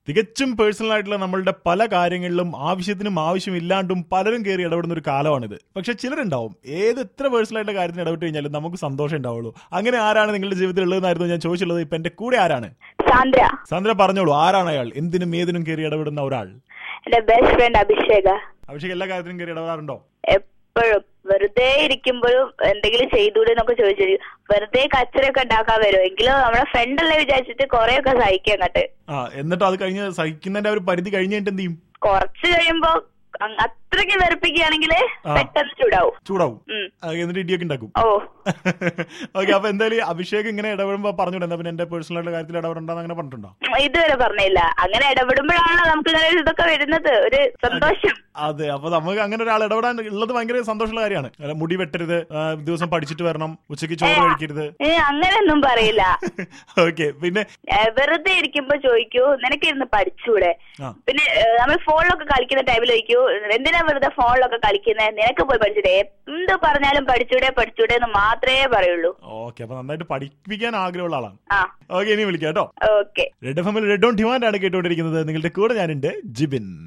തികച്ചും പേഴ്സണൽ ആയിട്ടുള്ള നമ്മളുടെ പല കാര്യങ്ങളിലും ആവശ്യത്തിനും ആവശ്യമില്ലാണ്ടും പലരും കയറി ഇടപെടുന്ന ഒരു കാലമാണിത് പക്ഷെ ചിലരുണ്ടാവും ഏത് എത്ര പേഴ്സണൽ ആയിട്ടുള്ള കാര്യത്തിന് ഇടപെട്ട് കഴിഞ്ഞാലും നമുക്ക് സന്തോഷം ഉണ്ടാവുള്ളൂ അങ്ങനെ ആരാണ് നിങ്ങളുടെ ജീവിതത്തിൽ ഉള്ളതെന്നായിരുന്നു ഞാൻ ചോദിച്ചുള്ളത് ഇപ്പൊ എന്റെ കൂടെ ആരാണ് സാന്ദ്ര സന്ദ്ര പറഞ്ഞോളൂ ആരാണ് അയാൾ എന്തിനും ഏതിനും കയറി ഇടപെടുന്ന ഒരാൾ എന്റെ ബെസ്റ്റ് ഫ്രണ്ട് അഭിഷേക അഭിഷേക് എല്ലാ കാര്യത്തിനും കയറി ഇടപെടാറുണ്ടോ എപ്പോഴും വെറുതെ ഇരിക്കുമ്പോഴും എന്തെങ്കിലും ചെയ്തൂടെ എന്നൊക്കെ ചോദിച്ചു വെറുതെ കച്ചറയൊക്കെ ഉണ്ടാക്കാൻ വരുമോ എങ്കിലും നമ്മുടെ ഫ്രണ്ട് അല്ലേ വിചാരിച്ചിട്ട് കൊറേ ഒക്കെ സഹിക്കും അങ്ങോട്ട് ആ എന്നിട്ട് അത് കഴിഞ്ഞ് സഹിക്കുന്നതിന്റെ ആ ഒരു പരിധി കഴിഞ്ഞ് കഴിഞ്ഞിട്ട് എന്ത് ചെയ്യും കുറച്ച് കഴിയുമ്പോ അങ് അത്രയ്ക്ക് വെറുപ്പിക്കുകയാണെങ്കിൽ ആ. പെട്ടെന്ന് ചൂടാവും ചൂടാവും ഉം. ആ, എന്നിട്ട് ഇടിയൊക്കെ ഉണ്ടാക്കും ഓ ഓക്കെ അപ്പൊ എന്തായാലും അഭിഷേക് ഇങ്ങനെ ഇടപെടുമ്പോ പറഞ്ഞൂടെ എന്താ പിന്നെ എന്റെ പേഴ്സണൽ ആയിട്ടുള്ള കാര്യത്തിൽ ഇടപെടണ്ടെന്ന് അങ്ങനെ പറഞ്ഞിട്ടുണ്ടോ ഇതുവരെ പറഞ്ഞില്ല അങ്ങനെ ഇടപെടുമ്പോഴാണല്ലോ നമുക്ക് ഇങ്ങനെ ഒരു ഇതൊക്കെ വരുന്നത് ഒരു സന്തോഷം അതെ അപ്പൊ നമുക്ക് അങ്ങനെ ഒരാൾ ഇടപെടാൻ ഉള്ളത് ഭയങ്കര സന്തോഷമുള്ള കാര്യമാണ് അല്ല, മുടി വെട്ടരുത് ആ, ദിവസം പഠിച്ചിട്ട് വരണം ഉച്ചയ്ക്ക് ചോറ് കഴിക്കരുത് ഏ അങ്ങനെയൊന്നും പറയില്ല ഓക്കെ പിന്നെ ഏ, വെറുതെ ഇരിക്കുമ്പോ ചോദിക്കൂ നിനക്ക് ഇരുന്ന് പഠിച്ചൂടെ ആ. പിന്നെ ഏ, നമ്മൾ ഫോണിലൊക്കെ കളിക്കുന്ന ടൈമിൽ ചോദിക്കൂ എന്തിനാ വെറുതെ ഫോണിലൊക്കെ കളിക്കുന്നത് നിനക്ക് പോയി പഠിച്ചൂടെ എന്ത് പറഞ്ഞാലും പഠിച്ചൂടെ പഠിച്ചൂടെ എന്ന് മാത്രമേ പറയുള്ളൂ ഓക്കെ അപ്പൊ നന്നായിട്ട് പഠിപ്പിക്കാൻ ആഗ്രഹമുള്ള ആളാണ് ആ ഓക്കെ ഇനി വിളിക്കാം കേട്ടോ ഓക്കെ റെഡ് എഫ് എമ്മിൽ റെഡ് ഓൺ ഡിമാൻഡ് ആണ് കേട്ടുകൊണ്ടിരിക്കുന്നത് നിങ്ങളുടെ കൂടെ ഞാനുണ്ട് ജിബിൻ